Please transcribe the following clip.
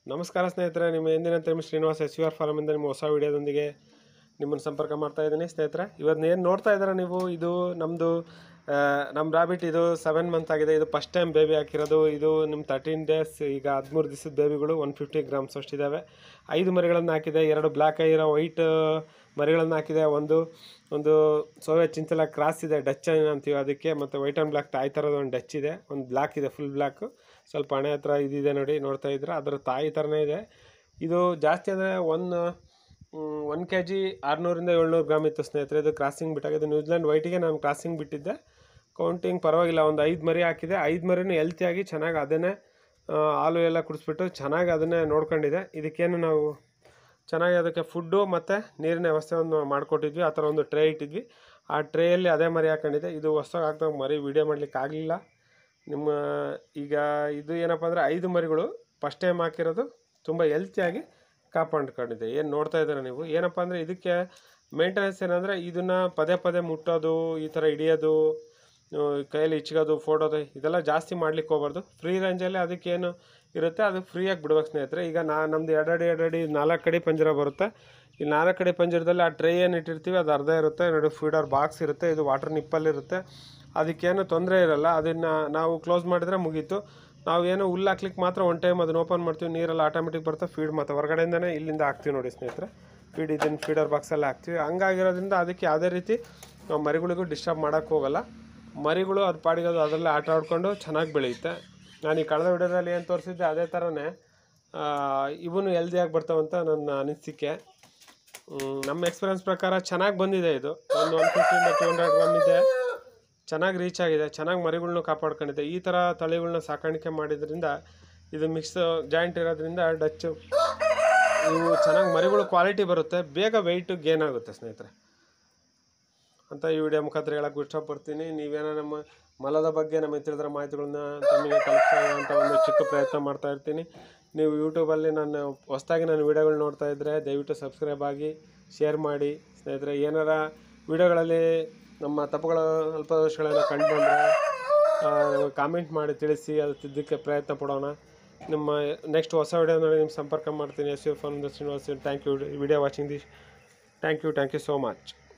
ನಮಸ್ಕಾರ ಸ್ನೇಹಿತರೆ ನಿಮ್ಮ ಎಂದಿನಂತೆ ನಿಮ್ಮ ಶ್ರೀನಿವಾಸ ಎಸ್ ಯು ಆರ್ ಫಾರಮಿಂದ ನಿಮ್ಮ ಹೊಸ ವಿಡಿಯೋದೊಂದಿಗೆ ನಿಮ್ಮನ್ನು ಸಂಪರ್ಕ ಮಾಡ್ತಾ ಇದ್ದೀನಿ ಸ್ನೇಹಿತರೆ ಇವತ್ತು ಏನು ನೋಡ್ತಾ ಇದ್ದೀರಾ ನೀವು ಇದು ನಮ್ಮದು ನಮ್ಮ ರಾಬಿಟ್ ಇದು ಸೆವೆನ್ ಮಂತ್ ಆಗಿದೆ ಇದು ಫಸ್ಟ್ ಟೈಮ್ ಬೇಬಿ ಹಾಕಿರೋದು ಇದು ನಿಮ್ಮ ತರ್ಟೀನ್ ಡೇಸ್ ಈಗ ಹದಿಮೂರು ದಿವಸದ ಬೇಬಿಗಳು ಒನ್ ಫಿಫ್ಟಿ ಗ್ರಾಮ್ಸ್ ಅಷ್ಟಿದ್ದಾವೆ ಐದು ಮರಿಗಳನ್ನು ಹಾಕಿದೆ ಎರಡು ಬ್ಲ್ಯಾಕ್ ಆಗಿರೋ ವೈಟ್ ಮರಿಗಳನ್ನು ಹಾಕಿದೆ ಒಂದು ಒಂದು ಸೋವೆ ಚಿಂಚಲ ಕ್ರಾಸ್ ಇದೆ ಡಚ್ ಅಂತೀವಿ ಅದಕ್ಕೆ ಮತ್ತು ವೈಟ್ ಆ್ಯಂಡ್ ಬ್ಲ್ಯಾಕ್ ತಾಯಿ ಥರದ ಒಂದು ಡಚ್ ಇದೆ ಒಂದು ಬ್ಲ್ಯಾಕ್ ಇದೆ ಫುಲ್ ಬ್ಲ್ಯಾಕು ಸ್ವಲ್ಪ ಹಣೆ ಹತ್ರ ಇದಿದೆ ನೋಡಿ ನೋಡ್ತಾ ಇದ್ರೆ ಅದರ ತಾಯಿ ಥರನೇ ಇದೆ ಇದು ಜಾಸ್ತಿ ಅಂದರೆ ಒನ್ ಒನ್ ಕೆ ಜಿ ಆರುನೂರಿಂದ ಏಳ್ನೂರು ಗ್ರಾಮ್ ಇತ್ತು ಸ್ನೇಹಿತರೆ ಇದು ಕ್ರಾಸಿಂಗ್ ಬಿಟ್ಟಾಗಿದೆ ನ್ಯೂಜಿಲೆಂಡ್ ವೈಟಿಗೆ ನಾನು ಕ್ರಾಸಿಂಗ್ ಬಿಟ್ಟಿದ್ದೆ ಕೌಂಟಿಂಗ್ ಪರವಾಗಿಲ್ಲ ಒಂದು ಐದು ಮರಿ ಹಾಕಿದೆ ಐದು ಮರಿನೂ ಹೆಲ್ತಿಯಾಗಿ ಚೆನ್ನಾಗಿ ಅದನ್ನೇ ಆ, ಹಾಲು ಎಲ್ಲ ಕುಡಿಸ್ಬಿಟ್ಟು ಚೆನ್ನಾಗಿ ಅದನ್ನೇ ನೋಡ್ಕೊಂಡಿದೆ ಇದಕ್ಕೇನು ನಾವು ಚೆನ್ನಾಗಿ ಅದಕ್ಕೆ ಫುಡ್ಡು ಮತ್ತು ನೀರಿನ ವ್ಯವಸ್ಥೆಯನ್ನು ಮಾಡಿಕೊಟ್ಟಿದ್ವಿ ಆ ಥರ ಒಂದು ಟ್ರೇ ಇಟ್ಟಿದ್ವಿ ಆ ಟ್ರೇಯಲ್ಲಿ ಅದೇ ಮರಿ ಹಾಕೊಂಡಿದೆ ಇದು ಹೊಸ್ದಾಗಿ ಹಾಕ್ದಾಗ ಮರಿ ವೀಡಿಯೋ ಮಾಡಲಿಕ್ಕೆ ಆಗಲಿಲ್ಲ ನಿಮ್ಮ ಈಗ ಇದು ಏನಪ್ಪ ಅಂದರೆ ಐದು ಮರಿಗಳು ಫಸ್ಟ್ ಟೈಮ್ ಹಾಕಿರೋದು ತುಂಬ ಹೆಲ್ತಿಯಾಗಿ ಕಾಪಾಡ್ಕೊಂಡಿದೆ ಏನು ನೋಡ್ತಾ ಇದ್ದೀರಾ ನೀವು ಏನಪ್ಪ ಅಂದರೆ ಇದಕ್ಕೆ ಮೇಂಟೆನೆನ್ಸ್ ಏನಂದರೆ ಇದನ್ನು ಪದೇ ಪದೇ ಮುಟ್ಟೋದು ಈ ಥರ ಹಿಡಿಯೋದು ಆ, ಕೈಯಲ್ಲಿ ಇಚ್ಕೋದು ಫೋಟೋದು ಇದೆಲ್ಲ ಜಾಸ್ತಿ ಮಾಡ್ಲಿಕ್ಕೆ ಹೋಗ್ಬಾರ್ದು ಫ್ರೀ ರೇಂಜಲ್ಲಿ ಅದಕ್ಕೇನು ಇರುತ್ತೆ ಅದು ಫ್ರೀಯಾಗಿ ಬಿಡ್ಬೇಕು ಸ್ನೇಹಿತರೆ ಈಗ ನಾ ನಮ್ಮದು ಎರಡಡಿ ಎರಡಡಿ ನಾಲ್ಕು ಕಡೆ ಪಂಜರ ಬರುತ್ತೆ ಈ ನಾಲ್ಕು ಕಡೆ ಪಂಜರದಲ್ಲಿ ಆ ಟ್ರೈ ಏನು ಇಟ್ಟಿರ್ತೀವಿ ಅದು ಅರ್ಧ ಇರುತ್ತೆ ನೋಡಿ ಫೀಡರ್ ಬಾಕ್ಸ್ ಇರುತ್ತೆ ಇದು ವಾಟರ್ ನಿಪ್ಪಲ್ಲಿರುತ್ತೆ ಅದಕ್ಕೇನು ತೊಂದರೆ ಇರಲ್ಲ ಅದನ್ನು ನಾವು ಕ್ಲೋಸ್ ಮಾಡಿದರೆ ಮುಗೀತು ನಾವು ಏನು ಹುಲ್ಲು ಹಾಕ್ಲಿಕ್ಕೆ ಮಾತ್ರ ಒನ್ ಟೈಮ್ ಅದನ್ನ ಓಪನ್ ಮಾಡ್ತೀವಿ ನೀರೆಲ್ಲ ಆಟೋಮೆಟಿಕ್ ಬರುತ್ತೆ ಫೀಡ್ ಮತ್ತು ಹೊರಗಡೆಯಿಂದನೇ ಇಲ್ಲಿಂದ ಹಾಕ್ತೀವಿ ನೋಡಿ ಸ್ನೇಹಿತರೆ ಫೀಡ್ ಇದನ್ನು ಫೀಡರ್ ಬಾಕ್ಸಲ್ಲಿ ಹಾಕ್ತೀವಿ ಹಂಗಾಗಿರೋದ್ರಿಂದ ಅದಕ್ಕೆ ಯಾವುದೇ ರೀತಿ ನಾವು ಮರಿಗಳಿಗೂ ಡಿಸ್ಟರ್ಬ್ ಮಾಡೋಕ್ಕೆ ಹೋಗಲ್ಲ ಮರಿಗಳು ಅದು ಪಾಡಿಗೆ ಅದು ಅದರಲ್ಲೇ ಆಟ ಆಡ್ಕೊಂಡು ಚೆನ್ನಾಗಿ ಬೆಳೆಯುತ್ತೆ ನಾನು ಈ ಕಳೆದ ವಿಡಿಯೋದಲ್ಲಿ ಏನು ತೋರಿಸಿದ್ದೆ ಅದೇ ಥರನೇ ಇವನು ಹೆಲ್ದಿಯಾಗಿ ಬರ್ತಾವಂತ ನನ್ನ ಅನಿಸಿಕೆ ಹ್ಮ್, ನಮ್ಮ ಎಕ್ಸ್ಪೀರಿಯನ್ಸ್ ಪ್ರಕಾರ ಚೆನ್ನಾಗಿ ಬಂದಿದೆ ಇದು ಒಂದು ಒನ್ ಫಿಫ್ಟಿಯಿಂದ ಟು ಹಂಡ್ರೆಡ್ ಗ್ರಾಮ್ ಇದೆ ಚೆನ್ನಾಗಿ ರೀಚ್ ಆಗಿದೆ ಚೆನ್ನಾಗಿ ಮರಿಗಳ್ನ ಕಾಪಾಡ್ಕೊಂಡಿದೆ ಈ ಥರ ತಳಿಗಳನ್ನ ಸಾಕಾಣಿಕೆ ಮಾಡಿದ್ರಿಂದ ಇದು ಮಿಕ್ಸ್ ಜಾಯಿಂಟ್ ಇರೋದ್ರಿಂದ ಡಚ್ಚು ಇವು ಚೆನ್ನಾಗಿ ಮರಿಗಳು ಕ್ವಾಲಿಟಿ ಬರುತ್ತೆ ಬೇಗ ವೆಯ್ಟು ಗೇನ್ ಆಗುತ್ತೆ ಸ್ನೇಹಿತರೆ ಅಂತ ಈ ವಿಡಿಯೋ ಮುಖಾಂತರ ಹೇಳಕ್ಕೆ ಇಷ್ಟಪಡ್ತೀನಿ ನೀವೇನೋ ನಮ್ಮ ಮಲದ ಬಗ್ಗೆ ನಮಗೆ ತಿಳಿದಿರೋ ಮಾಹಿತಿಗಳನ್ನ ತಮಗೆ ತಲುಪಿಸೋ ಅಂತ ಒಂದು ಚಿಕ್ಕ ಪ್ರಯತ್ನ ಮಾಡ್ತಾ ಇರ್ತೀನಿ ನೀವು ಯೂಟ್ಯೂಬಲ್ಲಿ ನಾನು ಹೊಸ್ದಾಗಿ ನಾನು ವಿಡಿಯೋಗಳು ನೋಡ್ತಾ ಇದ್ದರೆ ದಯವಿಟ್ಟು ಸಬ್ಸ್ಕ್ರೈಬ್ ಆಗಿ ಶೇರ್ ಮಾಡಿ ಸ್ನೇಹಿತರೆ ಏನಾರ ವಿಡಿಯೋಗಳಲ್ಲಿ ನಮ್ಮ ತಪ್ಪುಗಳ ಅಲ್ಪದೋಷಗಳನ್ನು ಕಂಡು ಬಂದರೆ ನಮಗೆ ಕಾಮೆಂಟ್ ಮಾಡಿ ತಿಳಿಸಿ ಅದು ತಿದ್ದಕ್ಕೆ ಪ್ರಯತ್ನ ಪಡೋಣ ನಿಮ್ಮ ನೆಕ್ಸ್ಟ್ ಹೊಸ ವಿಡಿಯೋನಲ್ಲಿ ನಿಮ್ಮ ಸಂಪರ್ಕ ಮಾಡ್ತೀನಿ S U phone Srinivas thank you video watching this thank you thank you so much